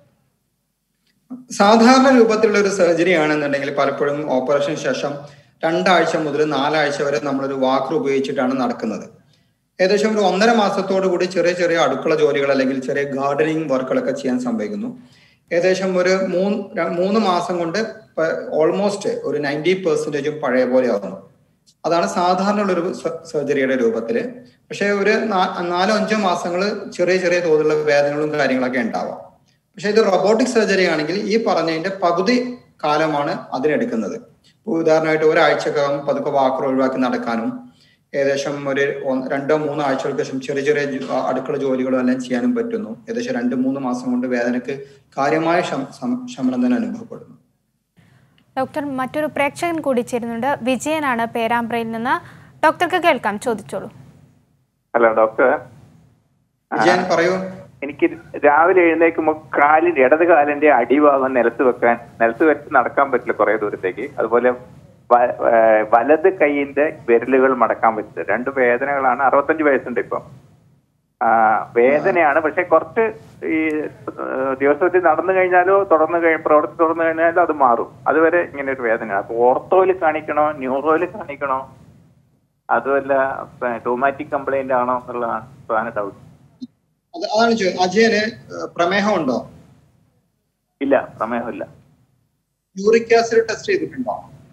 സാധാരണ രൂപത്തിലുള്ള ഒരു സർജറി ആണെന്നുണ്ടെങ്കിൽ പലപ്പോഴും ഓപ്പറേഷന് ശേഷം രണ്ടാഴ്ച മുതൽ നാലാഴ്ച വരെ നമ്മളൊരു വാക്കർ ഉപയോഗിച്ചിട്ടാണ് നടക്കുന്നത് ഏകദേശം ഒരു ഒന്നര മാസത്തോടു കൂടി ചെറിയ ചെറിയ അടുക്കള ജോലികൾ അല്ലെങ്കിൽ ചെറിയ ഗാർഡനിങ് വർക്കുകളൊക്കെ ചെയ്യാൻ സംഭവിക്കുന്നു ഏകദേശം ഒരു മൂന്ന് ര- മൂന്ന് മാസം കൊണ്ട് ഓൾമോസ്റ്റ് ഒരു നയൻറ്റി പെർസെൻറ്റേജും പഴയ പോലെ ആവുന്നു അതാണ് സാധാരണ ഉള്ളൊരു സർജറിയുടെ രൂപത്തില് പക്ഷെ ഒരു നാ- നാലോ അഞ്ചോ മാസങ്ങൾ ചെറിയ ചെറിയ തോതിലുള്ള വേദനകളും കാര്യങ്ങളൊക്കെ ഉണ്ടാവാം പക്ഷെ ഇത് റോബോട്ടിക് സർജറി ആണെങ്കിൽ ഈ പറഞ്ഞതിന്റെ പകുതി കാലമാണ് അതിനെടുക്കുന്നത് ഇപ്പൊ ഉദാഹരണമായിട്ട് ഒരാഴ്ചക്കകം പതുക്കെ വാക്കർ ഒഴിവാക്കി നടക്കാനും ഏകദേശം ഒരു ഒന്ന് രണ്ടോ മൂന്നോ ആഴ്ചകൾക്ക് ശേഷം ചെറിയ ചെറിയ ജോ- അടുക്കള ജോലികളും എല്ലാം ചെയ്യാനും പറ്റുന്നു ഏകദേശം രണ്ട് മൂന്ന് മാസം കൊണ്ട് വേദനക്ക് കാര്യമായ ശം- സം- ശമനം തന്നെ അനുഭവപ്പെടുന്നു ഡോക്ടർ മറ്റൊരു പ്രേക്ഷകൻ കൂടി ചേരുന്നുണ്ട് വിജയനാണ് പേരാമ്പ്രയിൽ നിന്ന് ഡോക്ടർക്ക് കേൾക്കാം ചോദിച്ചോളൂ ഹലോ ഡോക്ടർ വിജയൻ പറയൂ എനിക്ക് രാവിലെ എഴുന്നേൽക്കുമ്പോൾ കാലിന്റെ ഇടത് കാലിന്റെ അടിഭാഗം നിലത്ത് വെക്കാൻ നിലത്ത് വെച്ച് നടക്കാൻ പറ്റില്ല കുറെ ദൂരത്തേക്ക് അതുപോലെ വ- ഏഹ് വലത് കൈയിന്റെ വിരലുകൾ മടക്കാൻ പറ്റില്ല രണ്ട് വേദനകളാണ് അറുപത്തഞ്ച് വയസ്സുണ്ട് ഇപ്പം ആ, വേദനയാണ് പക്ഷെ കുറച്ച് ഈ ഏഹ് ദിവസത്തിൽ നടന്നു കഴിഞ്ഞാലോ തുടർന്ന് കഴി പ്രവർത്തി തുടർന്നു കഴിഞ്ഞാലോ അത് മാറും അതുവരെ ഇങ്ങനെ ഒരു വേദനയാണ് അപ്പൊ ഓർത്തോയിൽ കാണിക്കണോ ന്യൂറോയിൽ കാണിക്കണോ അതുമല്ല ടോമാറ്റിക് കംപ്ലൈന്റ് ആണോ എന്നുള്ളതാണ് പ്രധാന ഡൗട്ട് അത് അതാണ് ചോ- അജയന് ഏഹ്, പ്രമേഹം ഉണ്ടോ ഇല്ല പ്രമേഹമില്ല യൂറിക് ആസിഡ് ടെസ്റ്റ് ചെയ്തിട്ടുണ്ടോ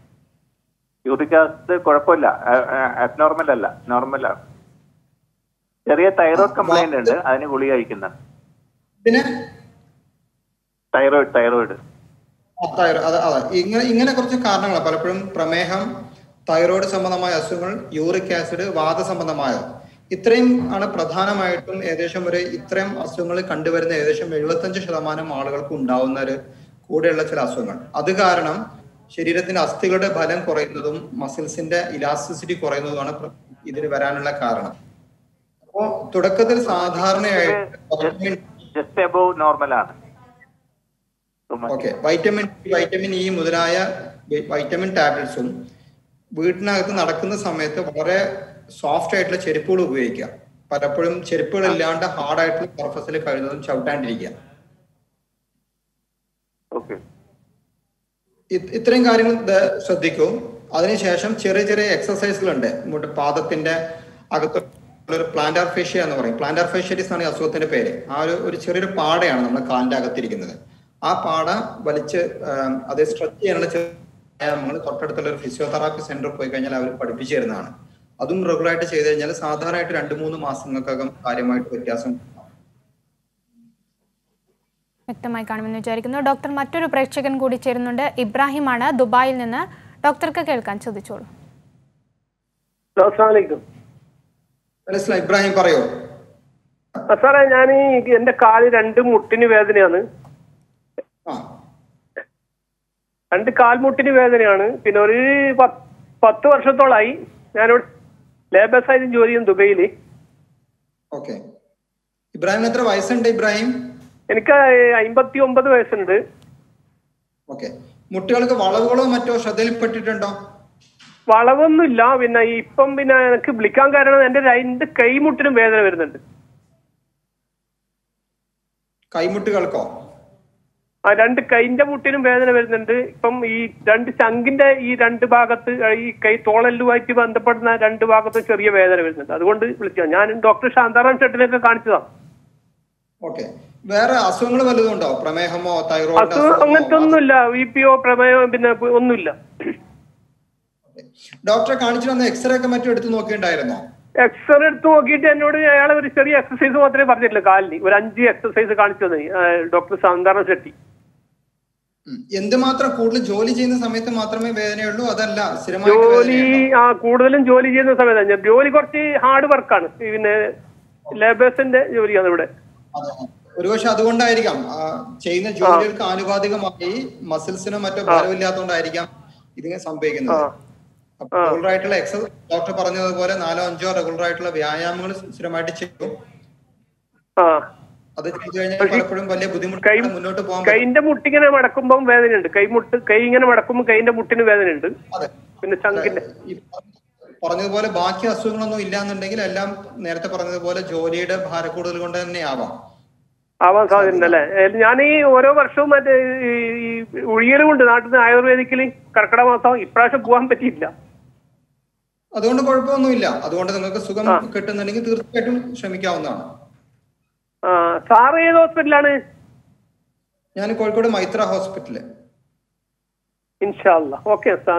യൂറിക് ആസിഡ് കുഴപ്പമില്ല അബ്നോർമൽ അല്ല നോർമലാണ് ചെറിയ തൈറോയ്ഡ് കംപ്ലൈന്റ് ഉണ്ട് അതിന് ഗുളിക കഴിക്കുന്നുണ്ട് പിന്നെ തൈറോയിഡ് തൈറോയിഡ് ആ, തൈറോ- അതെ അതെ ഇങ്ങനെ ഇങ്ങനെ കുറച്ച് കാരണങ്ങൾ പലപ്പോഴും പ്രമേഹം തൈറോയ്ഡ് സംബന്ധമായ അസുഖങ്ങൾ യൂറിക് ആസിഡ് വാദ സംബന്ധമായ ഇത്രയും ആണ് പ്രധാനമായിട്ടും ഏകദേശം ഒരു ഇത്രയും അസുഖങ്ങൾ കണ്ടുവരുന്ന ഏകദേശം എഴുപത്തഞ്ച് ശതമാനം ആളുകൾക്ക് ഉണ്ടാവുന്ന ഒരു കൂടെയുള്ള ചില അസുഖങ്ങൾ അത് കാരണം ശരീരത്തിന്റെ അസ്ഥികളുടെ ബലം കുറയുന്നതും മസിൽസിന്റെ ഇലാസ്റ്റിസിറ്റി കുറയുന്നതുമാണ് പ്ര- ഇതിന് വരാനുള്ള കാരണം അപ്പോ തുടക്കത്തിൽ സാധാരണയായിട്ട് vitamin ജസ്റ്റ് അബവ് നോർമൽ ആണ് okay vitamin D vitamin E മുതലായ വി- വൈറ്റമിൻ ടാബ്ലറ്റ്സും വീട്ടിനകത്ത് നടക്കുന്ന സമയത്ത് വളരെ സോഫ്റ്റ് ആയിട്ടുള്ള ചെരുപ്പുകൾ ഉപയോഗിക്കുക പലപ്പോഴും ചെരുപ്പുകൾ ഇല്ലാണ്ട് ഹാർഡ് ആയിട്ടുള്ള സർഫസിൽ കഴിയുന്നതും ചവിട്ടാണ്ടിരിക്കുക ഓക്കെ ഇത് ഇത്രയും കാര്യങ്ങൾ ദ- ശ്രദ്ധിക്കൂ അതിനുശേഷം ചെറിയ ചെറിയ എക്സസൈസുകളുണ്ട് ഇങ്ങോട്ട് പാദത്തിന്റെ അകത്തുള്ള ഒരു പ്ലാന്റാർ ഫേഷ്യ എന്ന് പറയും പ്ലാന്റാർ ഫേഷ്യറ്റിസ് ആണ് ഈ അസുഖത്തിന്റെ പേര് ആ ഒരു ഒരു ചെറിയൊരു പാടയാണ് നമ്മുടെ കാലിന്റെ അകത്തിരിക്കുന്നത് ആ പാട വലിച്ച് ആം, അത് സ്ട്രെച്ച് ചെയ്യാനുള്ള നമ്മൾ തൊട്ടടുത്തുള്ള ഒരു ഫിസിയോതെറാപ്പി സെന്ററിൽ പോയി കഴിഞ്ഞാൽ അവർ പഠിപ്പിച്ചു തരുന്നതാണ് അതും റെഗുലർ ആയിട്ട് ചെയ്ത് കഴിഞ്ഞാൽ സാധാരണയായിട്ട് രണ്ട് മൂന്ന് മാസങ്ങൾക്കകം കാര്യമായിട്ട് വ്യത്യാസം ഉണ്ടാവും. വ്യക്തമായി കാണുമെന്ന് വിചാരിക്കുന്നു ഡോക്ടർ മറ്റൊരു പ്രേക്ഷകൻ കൂടി ചേരുന്നുണ്ട് ഇബ്രാഹിമാണ് ദുബായിൽ നിന്ന് ഡോക്ടർക്ക് കേൾക്കാൻ ചോദിച്ചോളൂ അസ്സാമലൈക്കും മനസ്സിലായി ഇബ്രാഹിം പറയോ സാറേ ഞാൻ എന്റെ കാല് രണ്ട് മുട്ടിന് വേദനയാണ് ആ രണ്ട് കാൽമുട്ടിന് വേദനയാണ് പിന്നെ ഒരു പത്ത് പത്ത് വർഷത്തോളായി ഞാനിവിടെ ലേബർ സൈഡിൽ ജോലി ചെയ്യും ദുബൈയിൽ ഓക്കെ ഇബ്രാഹിം എത്ര വയസ്സുണ്ട് ഇബ്രാഹിം എനിക്ക് അമ്പത്തി ഒമ്പത് വയസ്സുണ്ട് ഓക്കെ മുട്ടുകൾക്ക് വളവുകളോ മറ്റോ ശ്രദ്ധയിൽപ്പെട്ടിട്ടുണ്ടോ വളവൊന്നുമില്ല പിന്നെ ഇപ്പം പിന്നെ എനിക്ക് വിളിക്കാൻ കാരണം എന്റെ രണ്ട് കൈമുട്ടിനും വേദന വരുന്നുണ്ട് കൈമുട്ടുകൾക്കോ ആ രണ്ട് കൈന്റെ മുട്ടിനും വേദന വരുന്നുണ്ട് ഇപ്പം ഈ രണ്ട് ചങ്കിന്റെ ഈ രണ്ട് ഭാഗത്ത് ഈ കൈ തോളല്ലുമായിട്ട് ബന്ധപ്പെടുന്ന രണ്ട് ഭാഗത്ത് ചെറിയ വേദന വരുന്നുണ്ട് അതുകൊണ്ട് വിളിച്ചതാണ് ഞാൻ ഡോക്ടർ ശാന്താറാം ഷെട്ടിനൊക്കെ കാണിച്ചതാണ് ഓക്കെ വേറെ അസുഖങ്ങൾ വല്ലതും ഉണ്ടോ പ്രമേഹമോ തൈറോയിഡ് അസുഖം അങ്ങനത്തെ ഒന്നുമില്ല വി പി ഒ പ്രമേയം പിന്നെ ഒന്നുമില്ല ഡോക്ടറെ കാണിച്ചു വന്ന എക്സ്റേ ഒക്കെ മറ്റും എടുത്ത് നോക്കിയിട്ടുണ്ടായിരുന്നോ എക്സ്റേ എടുത്ത് നോക്കിയിട്ട് എന്നോട് അയാൾ ഒരു ചെറിയ എക്സസൈസ് മാത്രമേ പറഞ്ഞിട്ടുള്ളൂ കാലിന് ഒരു അഞ്ച് എക്സസൈസ് കാണിച്ചു തന്നെ ഡോക്ടർ ശാന്താറാം ഷെട്ടി ഉം. എന്തുമാത്രം കൂടുതൽ ജോലി ചെയ്യുന്ന സമയത്ത് മാത്രമേ വേദനയുള്ളൂ അതല്ല സ്ഥിരമായിട്ട് ജോലി വേദനയുണ്ടോ? ആ കൂടുതലും ജോലി ചെയ്യുന്ന സമയത്താണ് ഞാൻ ജോലി കുറച്ച് ഹാർഡ് വർക്കാണ് പിന്നെ ലേബേഴ്സിന്റെ ജോലിയാണ് ഇവിടെ അതെ. ഒരുപക്ഷെ അതുകൊണ്ടായിരിക്കാം ആ, ചെയ്യുന്ന ജോലികൾക്ക് ആനുപാതികമായി മസിൽസിനോ മറ്റോ ബലമില്ലാത്തതുകൊണ്ടായിരിക്കാം ഇതിങ്ങനെ സംഭവിക്കുന്നത് അപ്പൊ റെഗുലർ ആയിട്ടുള്ള എക്സസൈസ് ഡോക്ടർ പറഞ്ഞതുപോലെ നാലോ അഞ്ചോ റെഗുലർ ആയിട്ടുള്ള വ്യായാമങ്ങൾ സ്ഥിരമായിട്ട് ചെയ്യും ആ അത് ചെയ്തു കഴിഞ്ഞാൽ പലപ്പോഴും വലിയ കൈ ബുദ്ധിമുട്ട് മുന്നോട്ട് പോകാൻ പറ്റും. കൈന്റെ മുട്ടിങ്ങനെ മടക്കുമ്പോൾ വേദനയുണ്ട് കൈമുട്ട് കൈ ഇങ്ങനെ മടക്കുമ്പോൾ കൈന്റെ മുട്ടിന് വേദനയുണ്ട് അതെ പിന്നെ ചങ്കിന്റെ ഈ പറഞ്ഞതുപോലെ ബാക്കി അസുഖങ്ങളൊന്നും ഇല്ലാന്നുണ്ടെങ്കിൽ എല്ലാം നേരത്തെ പറഞ്ഞതുപോലെ ജോലിയുടെ ഭാരക്കൂടുതൽ കൊണ്ട് തന്നെ ആവാം ആവാൻ സാധ്യതയുണ്ട് അല്ലേ ഞാൻ ഈ ഓരോ വർഷവും മറ്റേ ഈ- ഈ ഉഴിയലുമുണ്ട് നാട്ടിൽ നിന്ന് ആയുർവേദിക്കില് കർക്കിടക മാസം ഇപ്രാവശ്യം പോകാൻ പറ്റിയില്ല അതുകൊണ്ട് കുഴപ്പമൊന്നുമില്ല അതുകൊണ്ട് നിങ്ങൾക്ക് സുഖം കിട്ടുന്നുണ്ടെങ്കിൽ തീർച്ചയായിട്ടും ശ്രമിക്കാവുന്നതാണ് ആ സാറ് ഏത് ഹോസ്പിറ്റലാണ് ഞാൻ കോഴിക്കോട് മൈത്ര ഹോസ്പിറ്റല് ഇൻഷാല്ല ഓക്കെ സാർ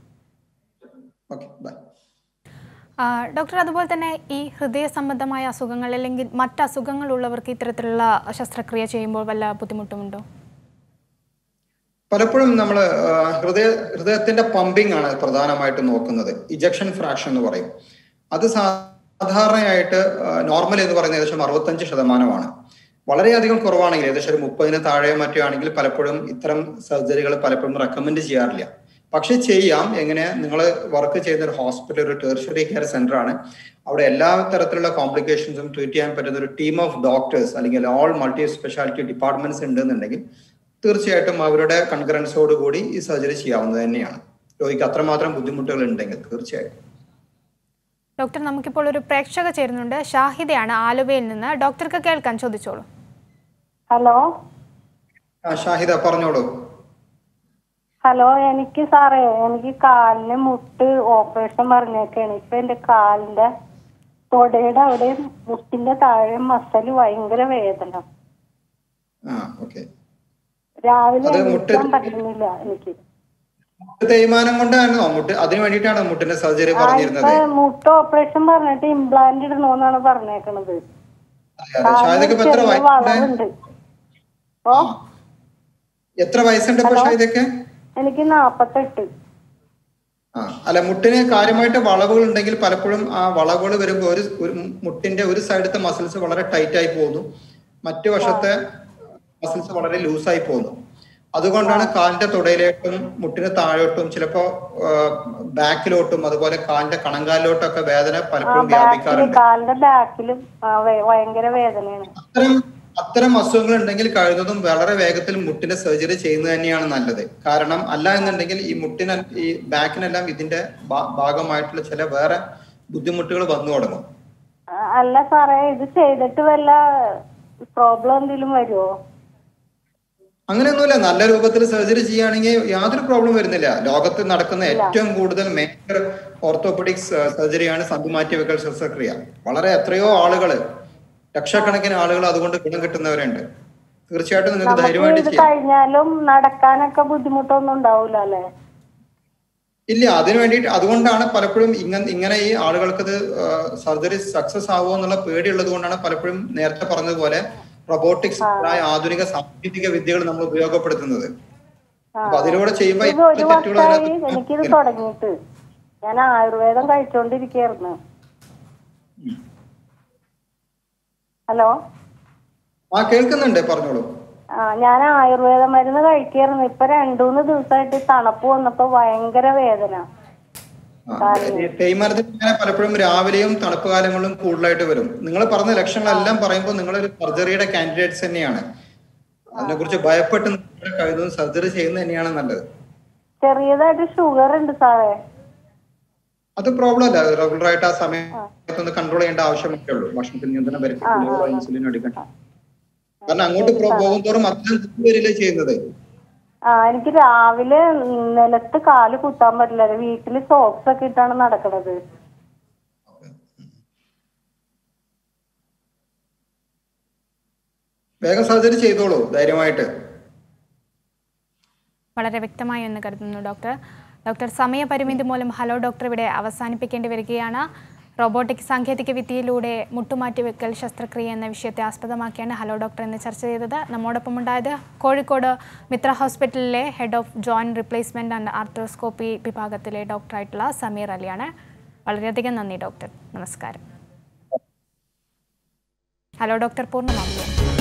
ഓക്കെ ബൈ ആ, ഡോക്ടർ അതുപോലെ തന്നെ ഈ ഹൃദയ സംബന്ധമായ അസുഖങ്ങൾ അല്ലെങ്കിൽ മറ്റ് അസുഖങ്ങളുള്ളവർക്ക് ഇത്തരത്തിലുള്ള ശസ്ത്രക്രിയ ചെയ്യുമ്പോൾ വല്ല ബുദ്ധിമുട്ടുമുണ്ടോ പലപ്പോഴും നമ്മൾ ഹൃദയ ഹൃദയത്തിന്റെ പമ്പിംഗ് ആണ് പ്രധാനമായിട്ട് നോക്കുന്നത് ഇജക്ഷൻ ഫ്രാക്ഷൻ എന്ന് പറയും അത് സാധാരണയായിട്ട് നോർമൽ എന്ന് പറയുന്നത് ഏകദേശം അറുപത്തഞ്ച് ശതമാനമാണ് വളരെയധികം കുറവാണെങ്കിൽ ഏകദേശം ഒരു മുപ്പതിന് താഴെയോ മറ്റോ ആണെങ്കിൽ പലപ്പോഴും ഇത്തരം സർജറികൾ പലപ്പോഴും റെക്കമെൻഡ് ചെയ്യാറില്ല പക്ഷെ ചെയ്യാം എങ്ങനെ നിങ്ങൾ വർക്ക് ചെയ്യുന്ന ഒരു ഹോസ്പിറ്റൽ ഒരു ടെർഷറി കെയർ സെന്റർ ആണ് അവിടെ എല്ലാ തരത്തിലുള്ള കോംപ്ലിക്കേഷൻസും ട്രീറ്റ് ചെയ്യാൻ പറ്റുന്ന ഒരു ടീം ഓഫ് ഡോക്ടേഴ്സ് അല്ലെങ്കിൽ ഓൾ മൾട്ടി സ്പെഷ്യാലിറ്റി ഡിപ്പാർട്ട്മെന്റ്സ് ഉണ്ടെന്നുണ്ടെങ്കിൽ തീർച്ചയായിട്ടും അവരുടെ കൺകറൻസോട് കൂടി ഈ സർജറി ചെയ്യാവുന്നത് തന്നെയാണ് രോഗിക്ക് അത്രമാത്രം ബുദ്ധിമുട്ടുകൾ ഉണ്ടെങ്കിൽ തീർച്ചയായിട്ടും ഡോക്ടർ നമുക്കിപ്പോൾ ഒരു പ്രേക്ഷക ചേരുന്നുണ്ട് ഷാഹിദയാണ് ആലുവയിൽ നിന്ന് ഡോക്ടർക്ക് കേൾക്കാൻ ചോദിച്ചോളൂ ഹലോ ആ ഷാഹിദ പറഞ്ഞോളൂ ഹലോ എനിക്ക് സാറേ എനിക്ക് കാലിന് മുട്ട് ഓപ്പറേഷൻ പറഞ്ഞേക്കാണ് ഇപ്പൊ എന്റെ കാലിന്റെ തൊടയുടെ അവിടെ മുട്ടിന്റെ താഴെ മസല് ഭയങ്കര വേദന ആ ഓക്കെ രാവിലെ അത് മുട്ട് എണീക്കാൻ പറ്റുന്നില്ല എനിക്ക് മുട്ട് തേയ്മാനം കൊണ്ടാണോ മുട്ട് അതിന് വേണ്ടിയിട്ടാണ് മുട്ടിന്റെ സർജറി ആ ഇപ്പൊ പറഞ്ഞിരുന്നത് മുട്ട് ഓപ്പറേഷൻ പറഞ്ഞിട്ട് ഇംപ്ലാന്റ് ഇടണോന്നാണ് പറഞ്ഞേക്കണത് അതെ, ഷാഹിദക്ക് ഇപ്പൊ എത്ര ചെറിയ വയസ്സുണ്ട് വളവുണ്ട് ഓ എത്ര വയസ്സുണ്ട് ഇപ്പൊ ഷാഹിദക്ക് എനിക്ക് നാപ്പത്തെട്ട് ആ അല്ല മുട്ടിന് കാര്യമായിട്ട് വളവുകൾ ഉണ്ടെങ്കിൽ പലപ്പോഴും ആ വളവുകൾ വരുമ്പോൾ ഒരു ഒരു മുട്ടിന്റെ ഒരു സൈഡത്തെ മസിൽസ് വളരെ ടൈറ്റ് ആയി പോകുന്നു മറ്റു വശത്തെ മസിൽസ് വളരെ ലൂസായി പോകുന്നു അതുകൊണ്ടാണ് കാലിന്റെ തുടയിലോട്ടും മുട്ടിന് താഴോട്ടും ചിലപ്പോ ബാക്കിലോട്ടും അതുപോലെ കാലിന്റെ കണങ്കാലിലോട്ടും ഒക്കെ വേദന ആ പലപ്പോഴും ബാക്കില് വ്യാപിക്കാറുണ്ട് കാലിന്റെ ബാക്കിലും ആ, ഭയ- ഭയങ്കര വേദനയാണ് അത്തരം അത്തരം അസുഖങ്ങൾ ഉണ്ടെങ്കിൽ കഴിയുന്നതും വളരെ വേഗത്തിൽ മുട്ടിന്റെ സർജറി ചെയ്യുന്നത് തന്നെയാണ് നല്ലത് കാരണം അല്ല എന്നുണ്ടെങ്കിൽ ഈ മുട്ടിന് ഈ ബാക്കിനെല്ലാം ഇതിന്റെ ഭാ- ഭാഗമായിട്ടുള്ള ചില വേറെ ബുദ്ധിമുട്ടുകൾ വന്നു തുടങ്ങും ആ, അല്ല സാറേ ഇത് ചെയ്തിട്ട് വല്ല പ്രോബ്ലം എന്തെങ്കിലും വരുമോ അങ്ങനെയൊന്നുമില്ല നല്ല രൂപത്തിൽ സർജറി ചെയ്യുകയാണെങ്കിൽ യാതൊരു പ്രോബ്ലം വരുന്നില്ല ലോകത്ത് നടക്കുന്ന ഏറ്റവും കൂടുതൽ മേജർ ഓർത്തോപെഡിക്സ് സർജറിയാണ് സന്ധിമാറ്റിവെക്കൽ ശസ്ത്രക്രിയ വളരെ എത്രയോ ആളുകൾ ലക്ഷക്കണക്കിന് ആളുകൾ അതുകൊണ്ട് ഗുണം കിട്ടുന്നവരുണ്ട് തീർച്ചയായിട്ടും നിങ്ങൾക്ക് നമുക്ക് ധൈര്യമായിട്ട് ഇത് ചെയ്യാം കഴിഞ്ഞാലും നടക്കാനൊക്കെ ബുദ്ധിമുട്ടൊന്നും ഉണ്ടാവൂല അല്ലേ ഇല്ല അതിനു വേണ്ടിയിട്ട് അതുകൊണ്ടാണ് പലപ്പോഴും ഇങ്ങനെ ഇങ്ങനെ ഈ ആളുകൾക്ക് സർജറി സക്സസ് ആവുമോ എന്നുള്ള പേടിയുള്ളത് കൊണ്ടാണ് പലപ്പോഴും നേരത്തെ പറഞ്ഞതുപോലെ റൊബോട്ടിക്സ് ആധുനിക സാങ്കേതിക വിദ്യകൾ നമ്മൾ ഉപയോഗപ്പെടുത്തുന്നത് അപ്പൊ അതിലൂടെ ചെയ്യുമ്പോൾ ഇത് ഒരു ഇത്തരം തെറ്റുകൾ വർഷമായി അതിനകത്ത് എനിക്കിത് തുടങ്ങിയിട്ട് ഞാൻ ആയുർവേദം കഴിച്ചോണ്ടിരിക്കായിരുന്നു ഹലോ ആ കേൾക്കുന്നുണ്ട് പറഞ്ഞോളൂ ആ ഞാൻ ആയുർവേദ മരുന്ന് കഴിക്കായിരുന്നു ഇപ്പൊ രണ്ടൂന്ന് ദിവസമായിട്ട് തണുപ്പ് വന്നപ്പോ ഭയങ്കര വേദന ആ, ഈ തേയ്മാനത്തിന് ഇങ്ങനെ പലപ്പോഴും രാവിലെയും തണുപ്പ് കാലങ്ങളിലും കൂടുതലായിട്ട് വരും നിങ്ങൾ പറഞ്ഞ ലക്ഷണങ്ങളെല്ലാം പറയുമ്പോൾ നിങ്ങൾ ഒരു സർജറിയുടെ കാൻഡിഡേറ്റ്സ് തന്നെയാണ് അതിനെക്കുറിച്ച് ഭയപ്പെട്ട് നിൽക്കാൻ കഴിയുന്നത് സർജറി ചെയ്യുന്നത് തന്നെയാണ് നല്ലത് ചെറിയതായിട്ട് ഷുഗർ ഉണ്ട് സാറേ അത് പ്രോബ്ലം അല്ല റെഗുലർ ആയിട്ട് ആ സമയത്തൊന്ന് കൺട്രോൾ ചെയ്യേണ്ട ആവശ്യമൊക്കെ ഉള്ളൂ ഭക്ഷണത്തിൽ നിയന്ത്രണം വരുത്തി ഗുളിക ഇൻസുലിൻ എടുക്കണം കാരണം അങ്ങോട്ട് പ്രോ- പോകും തോറും അത്രയും കൂടി വരില്ലേ ചെയ്യുന്നത് ആ എനിക്ക് രാവിലെ നിലത്ത് കാല് കുത്താൻ പറ്റില്ല വീട്ടില് സോക്സ് ഒക്കെ ഇട്ടാണ് നടക്കണത് വേഗം സർജറി ചെയ്തോളൂ ധൈര്യമായിട്ട് വളരെ വ്യക്തമായി എന്ന് കരുതുന്നു ഡോക്ടർ ഡോക്ടർ സമയപരിമിതി മൂലം ഹലോ ഡോക്ടർ ഇവിടെ അവസാനിപ്പിക്കേണ്ടി വരികയാണ് റോബോട്ടിക് സാങ്കേതിക വിദ്യയിലൂടെ മുട്ടുമാറ്റിവെക്കൽ ശസ്ത്രക്രിയ എന്ന വിഷയത്തെ ആസ്പദമാക്കിയാണ് ഹലോ ഡോക്ടർ എന്ന് ചർച്ച ചെയ്തത് നമ്മോടൊപ്പം ഉണ്ടായത് കോഴിക്കോട് മിത്ര ഹോസ്പിറ്റലിലെ head of joint replacement and arthroscopy വിഭാഗത്തിലെ ഡോക്ടറായിട്ടുള്ള സമീർ അലിയാണ് വളരെയധികം നന്ദി ഡോക്ടർ നമസ്കാരം ഹലോ ഡോക്ടർ പൂർണ്ണമാവുകയാണ്